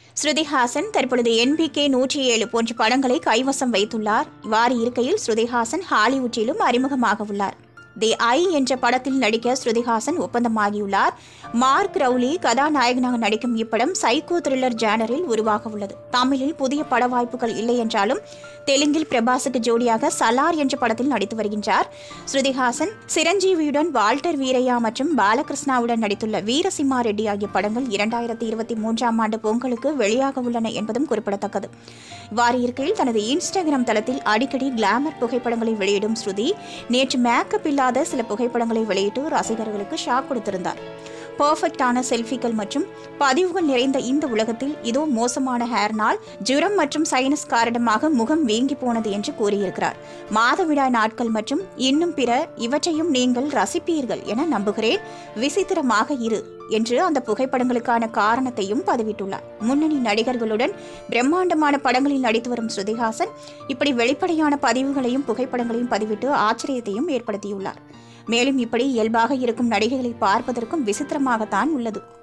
ஸ்ருதிஹாசன் தற்பொழுது என்பிகே நூற்றி ஏழு போன்ற படங்களை கைவசம் வைத்துள்ளார் இவ்வாறு இருக்கையில் ஸ்ருதிஹாசன் ஹாலிவுட்டிலும் அறிமுகமாக உள்ளார் தி ஐ என்ற படத்தில் நடிக்க ஸ்ருதிஹாசன் ஒப்பந்தமாகியுள்ளார் மார்க் ரவுலி கதாநாயகனாக நடிக்கும் இப்படம் சைக்கோ த்ரில்லர் ஜேனரில் உருவாக உள்ளது தமிழில் புதிய பட வாய்ப்புகள் இல்லை என்றாலும் தெலுங்கில் பிரபாஸுக்கு ஜோடியாக சலார் என்ற படத்தில் நடித்து வருகின்றார் ஸ்ருதிஹாசன் சிரஞ்சீவியுடன் வால்டர் வீரையா மற்றும் பாலகிருஷ்ணாவுடன் நடித்துள்ள வீரசிம்மா ரெட்டி ஆகிய படங்கள் இரண்டாயிரத்தி இருபத்தி மூன்றாம் ஆண்டு பொங்கலுக்கு வெளியாக உள்ளன என்பதும் குறிப்பிடத்தக்கது இவ்வாறு இருக்கையில் தனது இன்ஸ்டாகிராம் தளத்தில் அடிக்கடி கிளாமர் புகைப்படங்களை வெளியிடும் ஸ்ருதி நேற்று மேக்கப் இல்லாத சில புகைப்படங்களை வெளியிட்டு ரசிகர்களுக்கு ஷாக் கொடுத்திருந்தார் பர்ஃபெக்டான செல்ஃபிகள் மற்றும் பதிவுகள் நிறைந்த இந்த உலகத்தில் இதோ மோசமான ஹேர்னால் ஜுரம் மற்றும் சைனஸ் காரணமாக முகம் வீங்கி போனது என்று கூறியிருக்கிறார் மாதவிடாய் நாட்கள் மற்றும் இன்னும் பிற இவற்றையும் நீங்கள் ரசிப்பீர்கள் என நம்புகிறேன் விசித்திரமாக இரு என்று அந்த புகைப்படங்களுக்கான காரணத்தையும் பதிவிட்டுள்ளார் முன்னணி நடிகர்களுடன் பிரம்மாண்டமான படங்களில் நடித்து வரும் ஸ்ருதிஹாசன் இப்படி வெளிப்படையான பதிவுகளையும் புகைப்படங்களையும் பதிவிட்டு ஆச்சரியத்தையும் ஏற்படுத்தியுள்ளார் மேலும் இப்படி இயல்பாக இருக்கும் நடிகைகளை பார்ப்பதற்கும் விசித்திரமாகத்தான் உள்ளது